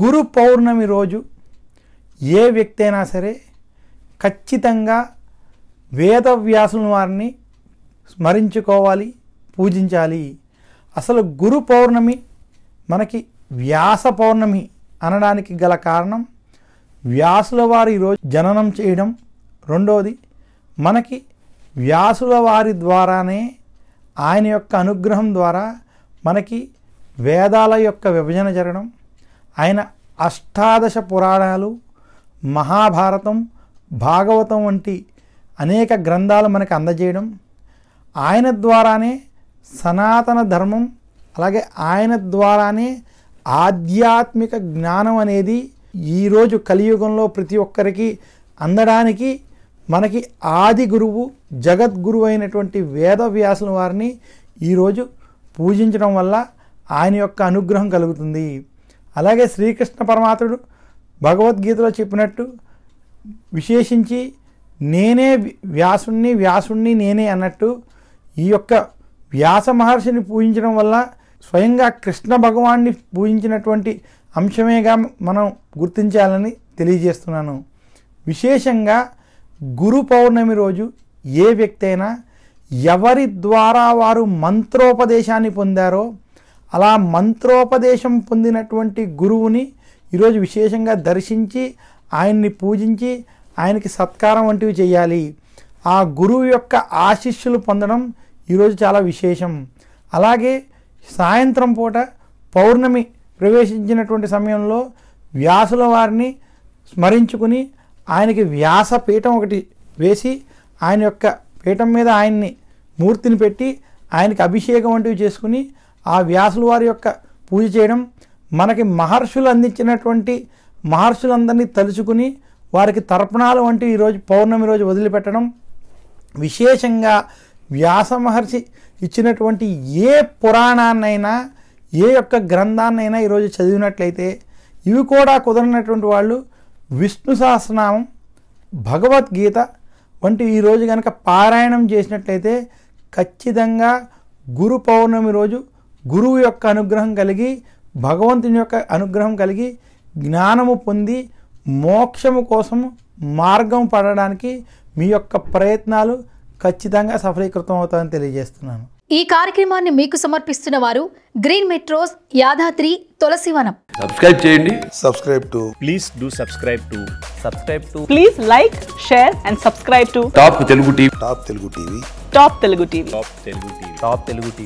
గురు పౌర్ణమి రోజు ఏ వ్యక్తి అయినా సరే ఖచ్చితంగా వేదవ్యాసుల వారిని స్మరించుకోవాలి పూజించాలి అసలు గురు పౌర్ణమి మనకి వ్యాస పౌర్ణమి అనడానికి గల కారణం వ్యాసుల వారు ఈరోజు జననం చేయడం రెండవది మనకి వ్యాసుల వారి ద్వారానే ఆయన యొక్క అనుగ్రహం ద్వారా మనకి వేదాల యొక్క విభజన జరగడం ఆయన అష్టాదశ పురాణాలు మహాభారతం భాగవతం వంటి అనేక గ్రంథాలు మనకు అందజేయడం ఆయన ద్వారానే సనాతన ధర్మం అలాగే ఆయన ద్వారానే ఆధ్యాత్మిక జ్ఞానం అనేది ఈరోజు కలియుగంలో ప్రతి ఒక్కరికి అందడానికి మనకి ఆది గురువు జగద్గురువు అయినటువంటి వేదవ్యాసుల వారిని ఈరోజు పూజించడం వల్ల ఆయన యొక్క అనుగ్రహం కలుగుతుంది అలాగే శ్రీకృష్ణ పరమాత్ముడు భగవద్గీతలో చెప్పినట్టు విశేషించి నేనే వ్యాసుణ్ణి వ్యాసుణ్ణి నేనే అన్నట్టు ఈ యొక్క వ్యాస మహర్షిని పూజించడం వల్ల స్వయంగా కృష్ణ భగవాన్ని పూజించినటువంటి అంశమేగా మనం గుర్తించాలని తెలియజేస్తున్నాను విశేషంగా గురు పౌర్ణమి రోజు ఏ వ్యక్తి అయినా ఎవరి ద్వారా వారు మంత్రోపదేశాన్ని పొందారో అలా మంత్రోపదేశం పొందినటువంటి గురువుని ఈరోజు విశేషంగా దర్శించి ఆయన్ని పూజించి ఆయనకి సత్కారం వంటివి చేయాలి ఆ గురువు యొక్క ఆశీస్సులు పొందడం ఈరోజు చాలా విశేషం అలాగే సాయంత్రం పూట పౌర్ణమి ప్రవేశించినటువంటి సమయంలో వ్యాసుల వారిని స్మరించుకుని ఆయనకి వ్యాస పీఠం ఒకటి వేసి ఆయన యొక్క పీఠం మీద ఆయన్ని మూర్తిని పెట్టి ఆయనకి అభిషేకం వంటివి చేసుకుని ఆ వ్యాసుల వారి యొక్క పూజ చేయడం మనకి మహర్షులు అందించినటువంటి మహర్షులందరినీ తలుచుకుని వారికి తర్పణాలు వంటివి ఈరోజు పౌర్ణమి రోజు వదిలిపెట్టడం విశేషంగా వ్యాస మహర్షి ఇచ్చినటువంటి ఏ పురాణాన్నైనా ఏ యొక్క గ్రంథాన్నైనా ఈరోజు చదివినట్లయితే ఇవి కూడా కుదరనటువంటి వాళ్ళు విష్ణు సహస్రనామం భగవద్గీత వంటి ఈరోజు కనుక పారాయణం చేసినట్లయితే ఖచ్చితంగా గురు పౌర్ణమి రోజు గురువు యొక్క అనుగ్రహం కలిగి భగవంతుని యొక్క అనుగ్రహం కలిగి జ్ఞానము పొంది మోక్షము కోసం మార్గం పడడానికి మీ యొక్క ప్రయత్నాలు ఖచ్చితంగా సఫలీకృతం అవుతాయని తెలియజేస్తున్నాను ఈ కార్యక్రమాన్ని మీకు సమర్పిస్తున్న వారు green metros Yadadri Tulasivanam subscribe చేయండి subscribe to please do subscribe to subscribe to Please like, share, and subscribe to top Telugu TV Top Telugu TV. Top Telugu TV. top telugu tv top telugu tv